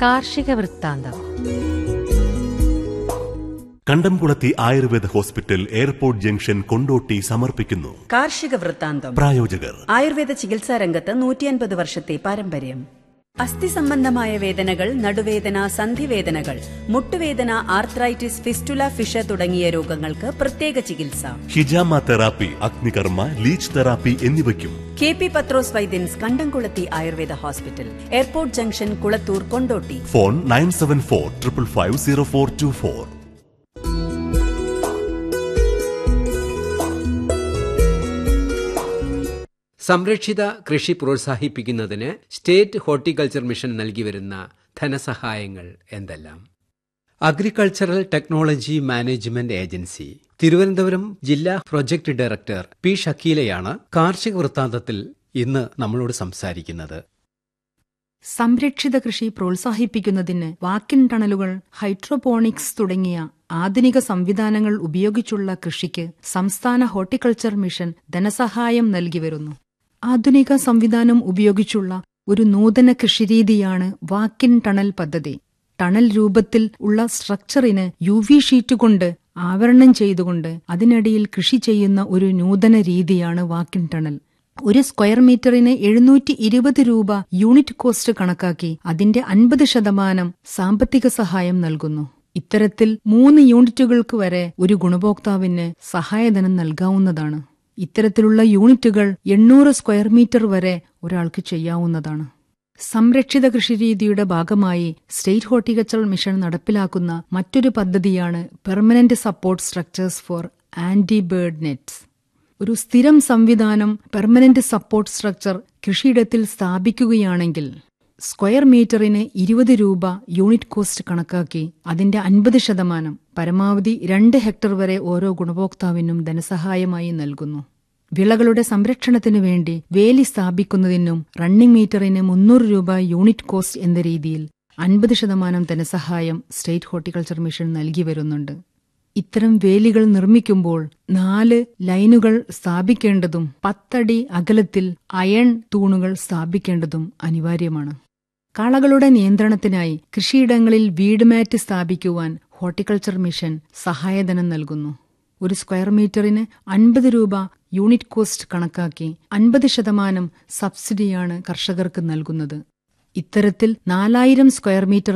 കാർഷിക വൃത്താന്തം Kandamkulathi Ayurveda hospital airport junction Kondotty സമർപ്പിക്കുന്നു കാർഷിക വൃത്താന്തം പ്രായോജകർ ആയുർവേദ ചികിത്സാ രംഗത്ത് നൂറ്റിയൻപത് വർഷത്തെ പാരമ്പര്യം അസ്ഥി സംബന്ധമായ വേദനകൾ നടുവേദന സന്ധിവേദനകൾ മുട്ടുവേദന ആർത്രൈറ്റിസ് ഫിസ്റ്റുല ഫിഷ തുടങ്ങിയ രോഗങ്ങൾക്ക് പ്രത്യേക ചികിത്സ ഹിജാമ തെറാപ്പി അഗ്നികർമ്മ ലീച്ച് തെറാപ്പി എന്നിവയ്ക്കും കെ പി പത്രോസ് വൈദ്യൻസ് Kandamkulathi Ayurveda hospital airport junction Kulathur Kondotty phone nine seven four triple five zero four two four സംരക്ഷിത കൃഷി പ്രോത്സാഹിപ്പിക്കുന്നതിന് സ്റ്റേറ്റ് ഹോർട്ടിക്കൾച്ചർ മിഷൻ നൽകി വരുന്ന ധനസഹായങ്ങൾ എന്തെല്ലാം agricultural technology management agency Thiruvananthapuram ജില്ലാ പ്രൊജക്ട് ഡയറക്ടർ പി ഷക്കീലയാണ് കാർഷിക വൃത്താന്തത്തിൽ ഇന്ന് നമ്മളോട് സംസാരിക്കുന്നത് സംരക്ഷിത കൃഷി പ്രോത്സാഹിപ്പിക്കുന്നതിന് വാക്കിൻ ടണലുകൾ ഹൈഡ്രോപോണിക്സ് തുടങ്ങിയ ആധുനിക സംവിധാനങ്ങൾ ഉപയോഗിച്ചുള്ള കൃഷിക്ക് സംസ്ഥാന ഹോർട്ടിക്കൾച്ചർ മിഷൻ ധനസഹായം നൽകി വരുന്നു ആധുനിക സംവിധാനം ഉപയോഗിച്ചുള്ള ഒരു നൂതന കൃഷിരീതിയാണ് വാക്കിൻ ടണൽ പദ്ധതി ടണൽ രൂപത്തിൽ ഉള്ള സ്ട്രക്ചറിന് യു വി ഷീറ്റ് കൊണ്ട് ആവരണം ചെയ്തുകൊണ്ട് അതിനടിയിൽ കൃഷി ചെയ്യുന്ന ഒരു നൂതന രീതിയാണ് വാക്കിൻ ടണൽ ഒരു സ്ക്വയർ മീറ്ററിന് എഴുന്നൂറ്റി ഇരുപത് രൂപ യൂണിറ്റ് കോസ്റ്റ് കണക്കാക്കി അതിന്റെ അൻപത് ശതമാനം സാമ്പത്തിക സഹായം നൽകുന്നു ഇത്തരത്തിൽ മൂന്ന് യൂണിറ്റുകൾക്ക് വരെ ഒരു ഗുണഭോക്താവിന് സഹായധനം നൽകാവുന്നതാണ് ഇത്തരത്തിലുള്ള യൂണിറ്റുകൾ എണ്ണൂറ് സ്ക്വയർ മീറ്റർ വരെ ഒരാൾക്ക് ചെയ്യാവുന്നതാണ് സംരക്ഷിത കൃഷിരീതിയുടെ ഭാഗമായി സ്റ്റേറ്റ് ഹോർട്ടിക്കൾച്ചർ മിഷൻ നടപ്പിലാക്കുന്ന മറ്റൊരു പദ്ധതിയാണ് permanent support structures for anti bird nets ഒരു സ്ഥിരം സംവിധാനം പെർമനന്റ് സപ്പോർട്ട് സ്ട്രക്ചർ കൃഷിയിടത്തിൽ സ്ഥാപിക്കുകയാണെങ്കിൽ സ്ക്വയർ മീറ്ററിന് ഇരുപത് രൂപ യൂണിറ്റ് കോസ്റ്റ് കണക്കാക്കി അതിന്റെ അൻപത് ശതമാനം പരമാവധി രണ്ട് ഹെക്ടർ വരെ ഓരോ ഗുണഭോക്താവിനും ധനസഹായമായി നൽകുന്നു വിളകളുടെ സംരക്ഷണത്തിനു വേണ്ടി വേലി സ്ഥാപിക്കുന്നതിനും റണ്ണിംഗ് മീറ്ററിന് മുന്നൂറ് രൂപ യൂണിറ്റ് കോസ്റ്റ് എന്ന രീതിയിൽ അൻപത് ശതമാനം ധനസഹായം സ്റ്റേറ്റ് ഹോർട്ടിക്കൾച്ചർ മിഷൻ നൽകി വരുന്നുണ്ട് ഇത്തരം വേലികൾ നിർമ്മിക്കുമ്പോൾ നാല് ലൈനുകൾ സ്ഥാപിക്കേണ്ടതും പത്തടി അകലത്തിൽ അയൺ തൂണുകൾ സ്ഥാപിക്കേണ്ടതും അനിവാര്യമാണ് കളകളുടെ നിയന്ത്രണത്തിനായി കൃഷിയിടങ്ങളിൽ വീട് മാറ്റ് സ്ഥാപിക്കുവാൻ ഹോർട്ടിക്കൾച്ചർ മിഷൻ സഹായധനം നൽകുന്നു ഒരു സ്ക്വയർ മീറ്ററിന് അൻപത് രൂപ യൂണിറ്റ് കോസ്റ്റ് കണക്കാക്കി അൻപത് ശതമാനം സബ്സിഡിയാണ് കർഷകർക്ക് നൽകുന്നത് ഇത്തരത്തിൽ നാലായിരം സ്ക്വയർ മീറ്റർ